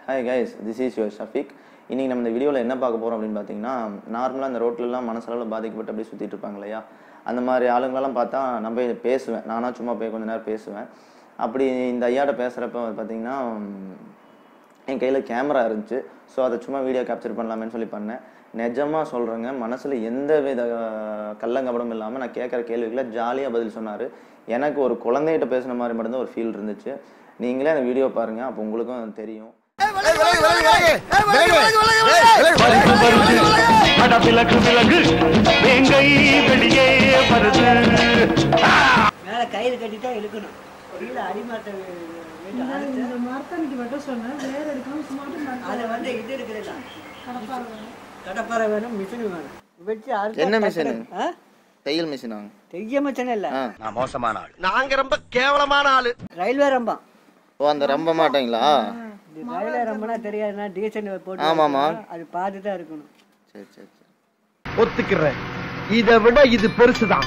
Hi guys this is your Shafiq இன்னைக்கு நம்ம இந்த வீடியோவில் என்ன பார்க்க போகிறோம் அப்படின்னு பார்த்தீங்கன்னா நார்மலாக இந்த ரோட்லலாம் மனசளவில் பாதிக்கப்பட்டு அப்படியே சுற்றிட்டு இருப்பாங்க இல்லையா அந்த மாதிரி ஆளுங்களெல்லாம் பார்த்தா நான் போய் பேசுவேன் நானாக சும்மா போய் கொஞ்ச நேரம் பேசுவேன் அப்படி இந்த ஐயாட்ட பேசுகிறப்ப பார்த்தீங்கன்னா ம், என் கையில் கேமரா இருந்துச்சு ஸோ அதை சும்மா வீடியோ கேப்சர் பண்ணலாமேன்னு சொல்லி பண்ணேன் நிஜமாக சொல்கிறேங்க மனசில் எந்த வித அஹ், கள்ளங்கபடம் இல்லாமல் நான் கேட்குற கேள்விகளை ஜாலியாக பதில் சொன்னார் எனக்கு ஒரு குழந்தைகிட்ட பேசுன மாதிரி மட்டும்தான் ஒரு ஃபீல் இருந்துச்சு நீங்களே அந்த வீடியோ பாருங்கள் அப்போ உங்களுக்கும் தெரியும் வருது வருது அட விலகு விலகு வேங்கை வெளியே வருது மேலே கயிறு கட்டி தான் இழுக்கணும் கீழே அடிமாட்ட வேண்டும் அறுத்து இந்த மரத்தடிக்கு மட்டும் சொன்னேன் வேர் எடுக்காம சும்மா மட்டும் அதை வந்து இது இருக்குதுல்ல கடப்பாரு கடப்பாறை வேணும் மிஷின் வேணும் வச்சு அறுத்தா என்ன டக்குனு- மிஷினு? ஆ? தையல் மிஷினாங்க தெய்ய மிஷின் இல்லை ஆ நான் மோசமான ஆள் நாங்க ரொம்ப கேவலமான ஆளு ரயில்வே ரம்பம் ஓ அந்த ரொம்ப மாட்டீங்களா இது ரயில்வே ரம்பம்னா தெரியாதுன்னா டீசல் போட்டு ஆமாமா. வைக்கணும். அது பார்த்து தான் இருக்கணும் சரி சரி சரி ஒத்துக்கிறேன் இதை விட இது பெருசுதான்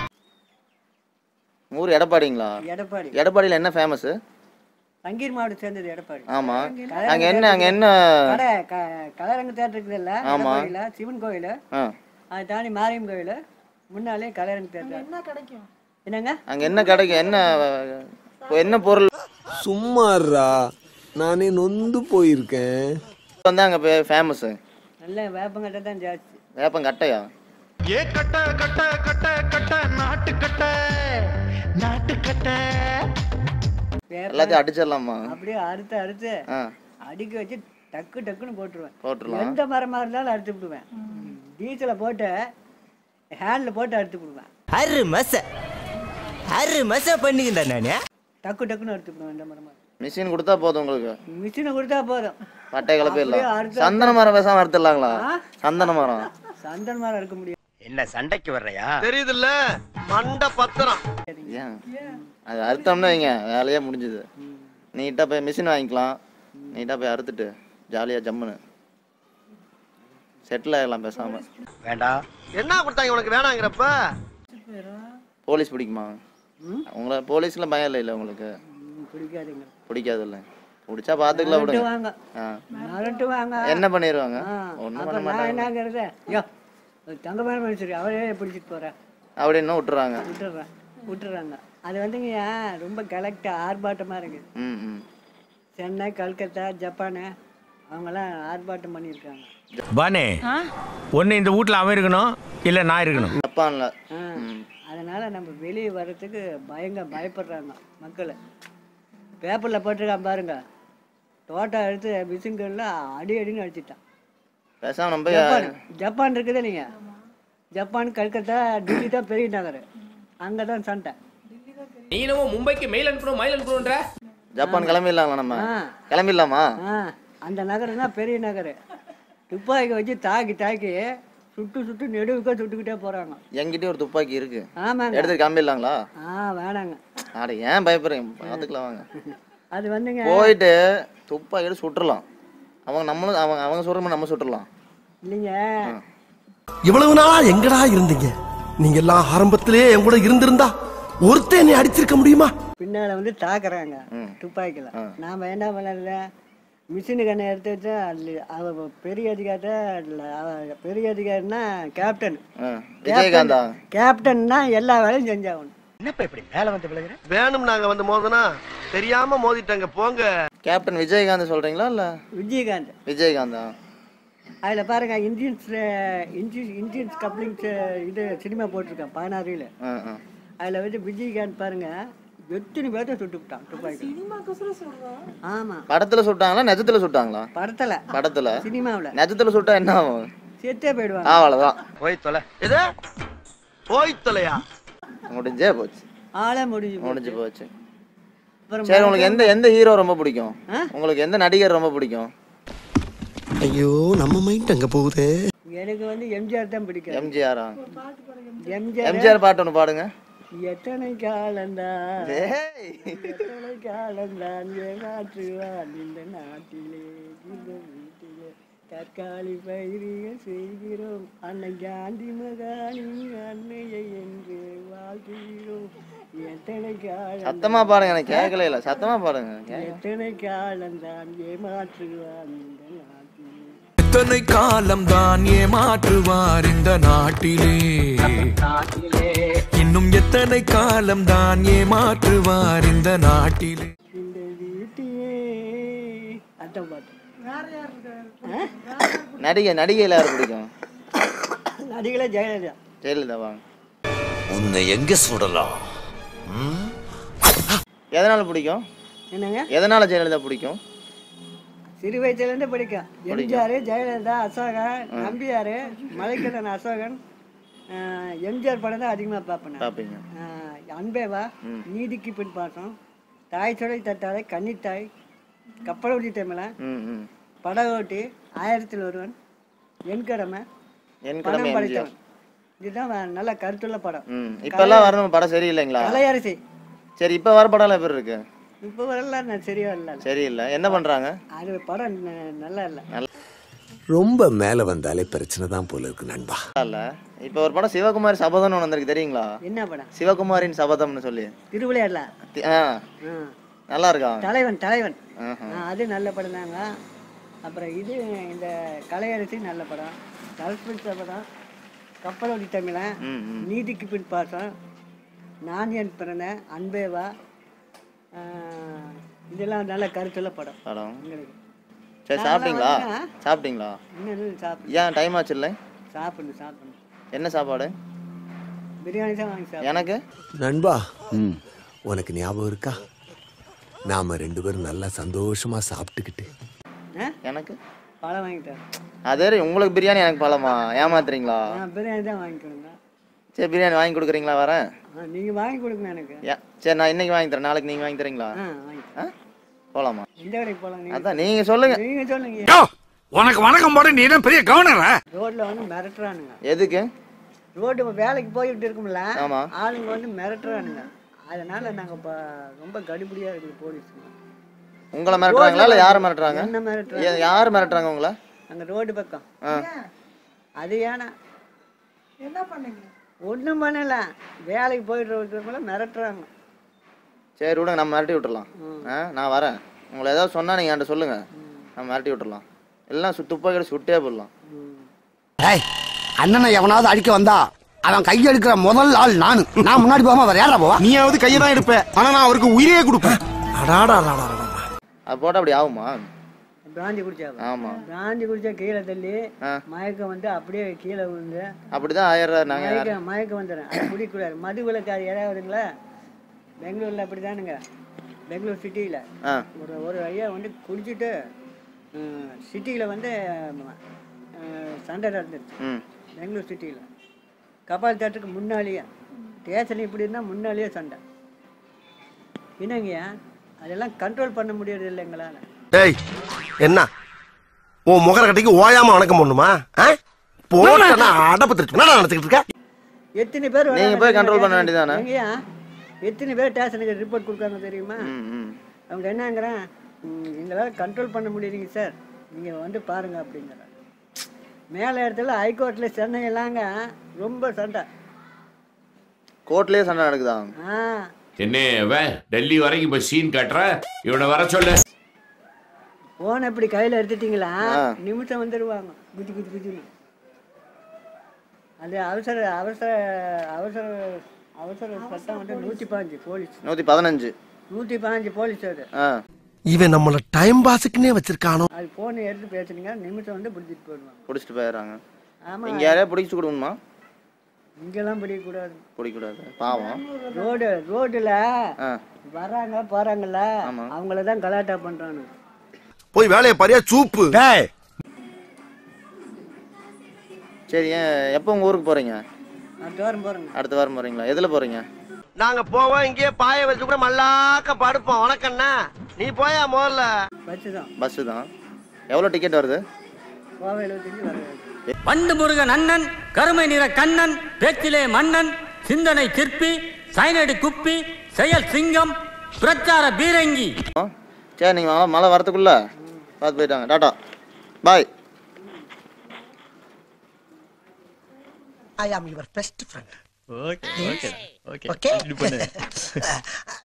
ஊர் எடப்பாடிங்களா எடப்பாடி எடப்பாடியில் என்ன ஃபேமஸு தங்கீர் மாவட்டம் சேர்ந்தது எடப்பாடி ஆமா அங்கே என்ன அங்கே என்ன கடை க- கலரங்க தேட்டர் இருக்குதுல்ல ஆமா. எடப்பாடியில சிவன் கோயில் ஆ அதை தாண்டி மாரியம் கோயில் முன்னாலே கலரங்க தேட்டர் என்ன கிடைக்கும் என்னங்க அங்கே என்ன கிடைக்கும் என்ன இப்போ என்ன பொருள் சும்மாறா நானே நொந்து போயிருக்கேன் வந்து அங்கே ஃபேமஸு நல்ல வேப்பங்கட்டை தான் ஜாஸ்தி வேப்பங்கட்டையா ஏ கட்ட கட்ட கட்ட கட்ட நாட்டு கட்ட நாட்டு கட்ட வேப்ப எல்லாத்தையும் அடிச்சிடலாமா அப்படியே அறுத்து அறுத்து ஆ அடுக்கி வச்சு டக்கு டக்குன்னு போட்டுருவேன் போட்டுடலாம் எந்த மரமா இருந்தாலும் அறுத்து விடுவேன் டீசலை போட்டு ஹேண்டில் போட்டு அறுத்து விடுவேன் அரு மச அரு மச பண்ணிக்கிட்டா நானே டக்கு டக்குன்னு அறுத்து விடுவேன் எந்த மரமா மிஷின் கொடுத்தா போதும் உங்களுக்கு மிஷினை கொடுத்தா போதும் பட்டை கலப்பே இல்லை அப்படியே அறுத்து சந்தன மரம் பேசாம அறுத்துடலாங்களா ஆ? சந்தன மரம் சந்தன மரம் இருக்க முடியும் என்ன சண்டைக்கு வர்றையா தெரியுதுல்ல மண்ட பத்திரம் ஏன் அது அறுத்தோம்னா வைங்க வேலையே முடிஞ்சுது நீட்டாக போய் மிஷின் வாங்கிக்கலாம் நீட்டாக போய் அறுத்துட்டு ஜாலியாக ஜம்முன்னு செட்டில் ஆகிடலாம் பேசாமல் வேண்டாம் என்ன கொடுத்தாங்க உனக்கு வேணாங்கிறப்ப போலீஸ் பிடிக்குமா உங்களை போலீஸில் பயம் இல்லை இல்லை உங்களுக்கு ம், பிடிக்காதுங்க பிடிக்காது இல்லை பிடிச்சா பார்த்துக்கலாம் மிரட்டு விடுங்க வாங்க ஆ மிரட்டு வாங்க என்ன பண்ணிடுவாங்க ஆ, ஒன்றும் அப்ப பண்ண நான் மாட்டாங்க என்னங்கிறது ஐயோ தங்கமான மனுஷரி அவரே பிடிச்சிட்டு போறேன் அப்படின்னு விட்டுறாங்க விட்டுடுறேன் விட்டுறாங்க அது வந்துங்க ரொம்ப கலெக்ட் ஆர்ப்பாட்டமா இருக்கு ம் ம் சென்னை கல்கத்தா ஜப்பானு அவங்கெல்லாம் ஆர்ப்பாட்டம் பண்ணியிருக்காங்க பானே ஒன்று இந்த வீட்டில் அவன் இருக்கணும் இல்லை நான் இருக்கணும் ஜப்பானில் ஆ, அதனால நம்ம வெளியே வர்றதுக்கு பயங்க பயப்படுறாங்க மக்கள் பேப்பரில் போட்டிருக்கான் பாருங்க தோட்டம் எடுத்து மிஷின்களில் அடி அடின்னு அடிச்சிட்டான் பேசாமல் நம்ம போய் ஜப்பான் ஜப்பான் இருக்குது இல்லைங்க ஜப்பான் கல்கத்தா டெல்லி தான் பெரிய நகர் அங்கே தான் சண்டை நீ என்னமோ மும்பைக்கு மெயில் அனுப்பணும் மயில் அனுப்பணுன்ற ஜப்பான் கிளம்பிடலாங்களா நம்ம ஆ கிளம்பிடலாமா ஆ அந்த நகரம் தான் பெரிய நகர் துப்பாக்கி வச்சு தாக்கி தாக்கி சுட்டு சுட்டு நெடுவுக்க சுட்டுக்கிட்டே போகிறாங்க என்கிட்டயும் ஒரு துப்பாக்கி இருக்கு ஆமாங்க எடுத்து கிளம்பிடலாங்களா ஆ வேணாங்க அட ஏன் பயப்படுறீங்க பார்த்துக்கலாம் வாங்க அது வந்துங்க போயிட்டு துப்பாக்கி எடுத்து சுட்டுறலாம் அவங்க நம்மளும் அவங்க அவங்க சொல்ற மாதிரி நம்ம சுட்டுறலாம் இல்லைங்க இவ்வளவு நாளா எங்கடா இருந்தீங்க நீங்க எல்லாம் ஆரம்பத்திலே என் கூட இருந்திருந்தா ஒருத்தன் என்னை அடிச்சிருக்க முடியுமா பின்னால் வந்து தாக்குறாங்க துப்பாக்கியில் நாம் என்ன பண்ணல மிஷினு கண்ணை எடுத்து வச்சா அதுல அவ பெரிய அதிகாரிட்ட அவ பெரிய அதிகாரினா கேப்டன் ஆ. விஜயகாந்தா கேப்டன்னா எல்லா வேலையும் செஞ்சாகணும் என்னப்பா இப்படி மேல வந்து விழுகிற வேணும் நாங்க வந்து மோதனா தெரியாம மோதிட்டாங்க போங்க கேப்டன் விஜயகாந்த் சொல்றீங்களா இல்ல விஜயகாந்த் விஜயகாந்தா அதில் பாருங்க இந்தியன்ஸ் இந்தியன்ஸ் இந்தியன்ஸ் கப்ளிங்ஸ் இது சினிமா போட்டிருக்கேன் பதினாறுல ஆ, ஆ. அதில் வந்து விஜயகாந்த் பாருங்க எத்தனை பேர்த்த சுட்டு விட்டான் துப்பாக்கி சினிமாக்கோசரம் சொல்றோம் ஆமாம் படத்துல சுட்டாங்களா நெஜத்துல சுட்டாங்களா படத்தில் படத்துல சினிமாவில் நெஜத்துல சுட்டா என்ன ஆகும் செத்தே போயிடுவாங்க அவ்வளவுதான் போய் தொலை எது போய் தொலையா முடிஞ்சே போச்சு ஆளே முடிஞ்சு போச்சு. முடிஞ்சு போச்சு அப்புறம் சரி உங்களுக்கு எந்த எந்த ஹீரோ ரொம்ப பிடிக்கும் ஆ? உங்களுக்கு எந்த நடிகர் ரொம்ப பிடிக்கும் ஐயோ நம்ம மைண்ட் அங்க போகுதே எனக்கு வந்து எம்ஜிஆர் தான் பிடிக்கும் எம்ஜிஆரா எம்ஜிஆர் எம்ஜிஆர் பாட்டு ஒன்று பாடுங்க எத்தனை காலந்தான் ஏய். எத்தனை காலந்தான் ஏமாற்றுவான் இந்த நாட்டிலே இந்த வீட்டிலே தற்காலி பயிரிக செய்கிறோம் அன்னை காந்தி மகாணி அன்னையை என்று வாழ்கிறோம் எத்தனை காலம் சத்தமா பாருங்க எனக்கு கேட்கல இல்ல சத்தமா பாருங்க கே- எத்தனை காலம்தான் ஏமாற்றுவான் இந்த நாட்டில் எத்தனை காலம் தான் ஏமாற்றுவார் இந்த நாட்டிலே இன்னும் எத்தனை காலம் தான் ஏமாற்றுவார் இந்த நாட்டிலே இந்த வீட்டிலே அந்த பாட்டு வேற யார் இருக்காரு நடிகை நடிகையில யார் பிடிக்கும் நடிகளை ஜெயலலிதா ஜெயலலிதா வாங்க உன்னை எங்க சுடலாம் எதனால பிடிக்கும் என்னங்க எதனால ஜெயலலிதா பிடிக்கும் சிறு வயசுலேருந்து பிடிக்கும் எம்ஜிஆர் ஜெயலலிதா அசோகன் நம்பியார் மலைக்கண்ணன் அசோகன் ஆஹ் எம்ஜிஆர் படம் தான் அதிகமாக பார்ப்பேன் நான். பாப்பீங்க ஆஹ் அன்பேவா நீதிக்கு பின் பாசம் தாய் சுடை தட்டாதை கன்னித்தாய் கப்பலோட்டி தமிழன் ம் ம் படகோட்டி ஆயிரத்தில் ஒருவன் என் கடமை என் கடமை பணம் எம்ஜிஆர் படைத்தவன் இதுதான் வ- நல்ல கருத்துள்ள படம் ம் இப்பெல்லாம் வரணும் படம் சரியில்லைங்களா கலையரசி சரி இப்ப வர படம் எப்படி இருக்கு இப்போ வரலாம் நான் சரியா இல்லை சரியில்லை என்ன பண்றாங்க அது படம் ந- நல்லா இல்லை ரொம்ப மேல வந்தாலே பிரச்சனை தான் போல இருக்கு நண்பா இல்ல இப்ப ஒரு படம் சிவகுமாரி சபதம்னு ஒண்ணு வந்திருக்கு தெரியுங்களா என்ன படம் சிவகுமாரின் சபதம்னு சொல்லி திருவிளையாடல தி- ஆ நல்லா இருக்கா தலைவன் தலைவன் ஆஹா. ஆ, அது நல்ல படம் தாங்க அப்புறம் இது இந்த கலையரசி நல்ல படம் சஸ்பென்ஸ் படம் கப்பலோடி தமிழன் ம் ம் நீதிக்கு பின் பாசம் நான் என் பிறந்த அன்பேவா ஆ, இதெல்லாம் நல்ல கருத்துள்ள படம் படம் உங்களுக்கு சரி நாங்களாம் சாப்பிட்டீங்களா வந்து, சாப்பிட்டீங்களா இன்னும் சாப்பிடு ஏன் டைம் ஆச்சு இல்லை சாப்பிடணும் சாப்பிடணும் என்ன சாப்பாடு பிரியாணி தான் வாங்கி சாப்பிடு எனக்கு நண்பா உனக்கு ஞாபகம் இருக்கா நாம ரெண்டு பேரும் நல்லா சந்தோஷமா சாப்பிட்டுக்கிட்டு ஆ எனக்கு பழம் வாங்கி தரேன் அதே உங்களுக்கு பிரியாணி எனக்கு பழமா ஏமாத்துறீங்களா நான் பிரியாணி தான் வாங்கிக்கணுங்க சரி பிரியாணி வாங்கி கொடுக்குறீங்களா வரேன் ஆ நீங்கள் வாங்கி கொடுங்க எனக்கு ஏன் சரி நான் இன்னைக்கு வாங்கி தரேன் நாளைக்கு நீங்க வாங்கி தரீங்களா ஆ வாங்கி ஆ போலாமா எந்த கடைக்கு போகலாம் நீங்கள் அதான் நீங்க சொல்லுங்க நீங்க சொல்லுங்க உனக்கு வணக்கம் போட நீ என்ன பெரிய கவர்னரா ரோட்ல வந்து மிரட்டுறானுங்க எதுக்கு ரோடு வேலைக்கு போயிட்டு இருக்கும்ல ஆமா. ஆளுங்க வந்து மிரட்டுறானுங்க அதனால நாங்க இப்ப ரொம்ப கடுபடியா இருக்குது போலீஸ் உங்களை மிரட்டுறாங்களா இல்ல யாரை மிரட்டுறாங்க என்ன மிரட்டுறாங்க ஏ- யார் மிரட்டுறாங்க உங்களை அந்த ரோடு பக்கம் ஆ அது ஏனா என்ன பண்ணீங்க ஒண்ணும் பண்ணல வேலைக்கு போயிட்டு இருக்கிறவங்கள மிரட்டுறாங்க சரி விடுங்க நம்ம மிரட்டி விட்டுறலாம் ஆ நான் வரேன் உங்களை ஏதாவது சொன்னா நீங்க என்கிட்ட சொல்லுங்க நான் மிரட்டி விட்டுறலாம் எல்லாம் சு துப்பாக்கி சுட்டே போடலாம் ஏய் அண்ணனை எவனாவது அடிக்க வந்தா அவன் கையெடுக்கிற முதல் ஆள் நானு நான் முன்னாடி போகாம வேற யாரா போவா நீயாவது கையை தான் எடுப்ப ஆனா நான் அவருக்கு உயிரையே கொடுப்பேன் அடாடா அடாடா அடாடா. அது போட்டா அப்படி ஆகுமா பிராந்தி குடிச்சா ஆமா பிராந்தி குடிச்சா கீழே தள்ளி ஆ. மயக்கம் வந்து அப்படியே கீழே விழுந்து அப்படிதான் ஆயிடுறாரு நாங்க யாரு- மயக்கம் மயக்கம் வந்துடும் அது குடிக்கூடாது மது விளக்காது யாராவதுங்களா பெங்களூர்ல அப்படிதானுங்க பெங்களூர் சிட்டியில் ஆ ஒரு ஒரு ஐயா வந்து குடிச்சிட்டு சிட்டியில் வந்து அஹ், சண்டை நடந்துச்சு ம் பெங்களூர் சிட்டியில் கபால் தேட்டருக்கு முன்னாலேயே ஸ்டேஷன் இப்படி இருந்தால் முன்னாலேயே சண்டை என்னங்கய்யா அதெல்லாம் கண்ட்ரோல் பண்ண முடியறது இல்லை எங்களால் டேய் என்ன உன் முகர கட்டிக்கு ஓயாம வணக்கம் பண்ணுமா ஆ? போட்டனா அடப்பு திருச்சு என்ன நினைச்சுக்கிட்டு இருக்க எத்தனை பேர் நீங்க வராங்க போய் தெரியுமா control பண்ண station? வேண்டியதானே? எங்கய்யா எத்தனை பேர் ஸ்டேஷனுக்கு ரிப்போர்ட் கொடுக்காங்க தெரியுமா ம் ம் அவங்க என்னங்கிறான் "ம், எங்களால் கண்ட்ரோல் பண்ண முடியலைங்க சார் நீங்கள் வந்து பாருங்க அப்படிங்கிறாங்க மேலே இடத்துல ஹைகோர்ட்டில் சென்னை எல்லாங்க ரொம்ப சண்டை கோர்ட்லயே சண்டை நடக்குதா ஆ என்ன இவன் டெல்லி வரைக்கும் இப்ப சீன் கட்டுற இவனை வர சொல்லு ஃபோன் இப்படி கையில் எடுத்துட்டீங்களா ஆ. நிமிஷம் வந்துடுவாங்க குதி குதி குதின்னு அது அவசர அவசர அவசர அவசர சட்டம் வந்து நூற்றி பாஞ்சு போலீஸ் நூத்தி பதினஞ்சு நூற்றி பாஞ்சு போலீஸ் அது ஆ இவன் நம்மள டைம் பாஸுக்குன்னே வச்சிருக்கானோ அது ஃபோனை எடுத்து பேசுனீங்க நிமிஷம் வந்து பிடிச்சிட்டு போயிடுவாங்க பிடிச்சிட்டு போயிடுறாங்க ஆமாம் இங்க யாரையா பிடிச்சு கொடுக்கணுமா இங்கெல்லாம் பிடிக்கக்கூடாது பிடிக்கூடாது பாவம் ரோடு ரோட்டில் ஆ வராங்க போகிறாங்கல்ல ஆமா. அவங்கள தான் கலாட்டா பண்ணுறானுங்க போய் வேலையை பாரியா சூப்பு டேய் சரி ஏன் எப்போ உங்க ஊருக்கு போறீங்க அடுத்த வாரம் போகிறேங்க அடுத்த வாரம் போறீங்களா எதுல போறீங்க நாங்க போவோம் இங்கேயே பாய வச்சு கூட மல்லாக்க படுப்போம் வணக்கண்ணா நீ போயா முதல்ல பஸ்ஸு தான் பஸ் தான் எவ்வளோ டிக்கெட் வருது கோவை எழுபத்தஞ்சு வர வண்டு முருகன் அண்ணன் கருமை நிற கண்ணன் பேச்சிலே மன்னன் சிந்தனை சிற்பி சைனடி குப்பி செயல் சிங்கம் பிரச்சார பீரங்கி ஆ? சரி நீங்கள் மழை வரத்துக்குள்ள பார்த்து போயிட்டாங்க tata bye I am your best friend okay okay okay okay இப்படி பண்ணு